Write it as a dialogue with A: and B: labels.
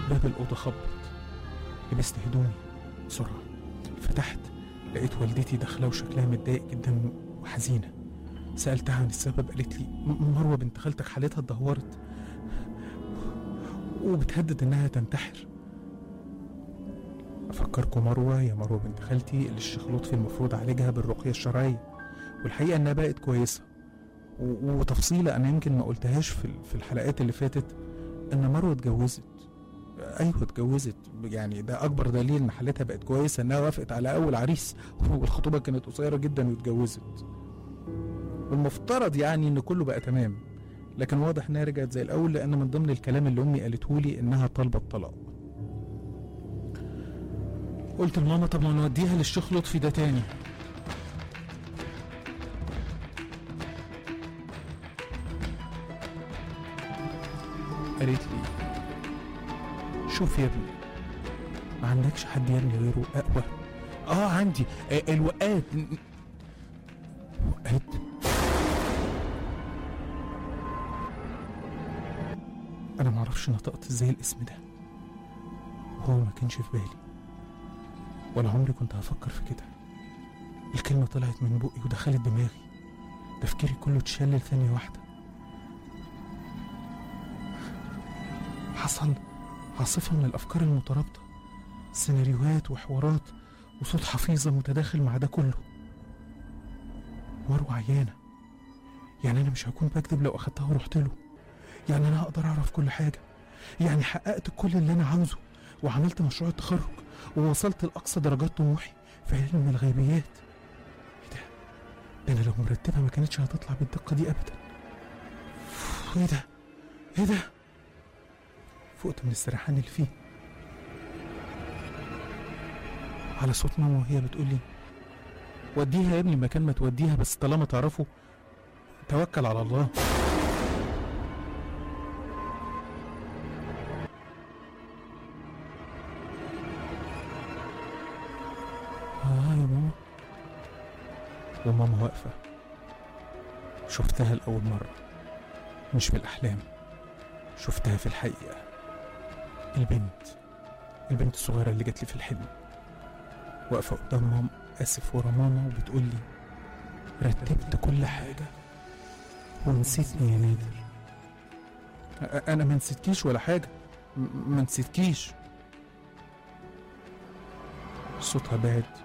A: باب الأوضة خبط لبست هدومي بسرعة فتحت لقيت والدتي داخلة وشكلها متضايق جدا وحزينة سألتها عن السبب قالت لي "م- مروة بنت خالتك حالتها اتدهورت وبتهدد إنها تنتحر أفكركم مروة يا مروة بنت خالتي اللي الشيخ لطفي المفروض عالجها بالرقية الشرعية والحقيقة إنها بقت كويسة و- وتفصيلة أنا يمكن ما قلتهاش في ال- في الحلقات اللي فاتت إن مروة اتجوزت أيوة اتجوزت يعني ده أكبر دليل إن حالتها بقت كويسة إنها وافقت على أول عريس والخطوبة كانت قصيرة جدا واتجوزت والمفترض يعني إن كله بقى تمام لكن واضح إنها رجعت زي الأول لأن من ضمن الكلام اللي أمي قالته لي إنها طالبة الطلاق قلت لماما طب ما نوديها للشيخ لطفي ده تاني قالت لي شوف يا ابني ما عندكش حد يا ابني غيره اقوى اه عندي آه الوقات وقات انا ما اعرفش نطقت ازاي الاسم ده وهو ما كانش في بالي ولا عمري كنت هفكر في كده الكلمة طلعت من بقي ودخلت دماغي تفكيري كله اتشل لثانية واحدة حصل عاصفة من الأفكار المترابطة سيناريوهات وحوارات وصوت حفيظة متداخل مع ده كله مروة عيانة يعني أنا مش هكون بكذب لو أخدتها ورحت له يعني أنا هقدر أعرف كل حاجة يعني حققت كل اللي أنا عاوزه وعملت مشروع التخرج ووصلت لأقصى درجات طموحي في علم الغيبيات ايه ده؟ ده انا لو مرتبها ما كانتش هتطلع بالدقة دي ابدا ايه ده؟ ايه ده؟ فقت من السرحان اللي فيه على صوت ماما وهي بتقول لي وديها يا ابني مكان ما توديها بس طالما تعرفه توكل على الله اه يا ماما وماما واقفة شفتها لأول مرة مش في الأحلام شفتها في الحقيقة البنت البنت الصغيرة اللي جات لي في الحلم واقفة قدام ماما آسف ورا ماما وبتقول لي رتبت كل حاجة ونسيتني يا نادر أ- أنا ما نسيتكيش ولا حاجة م- ما نسيتكيش صوتها بعد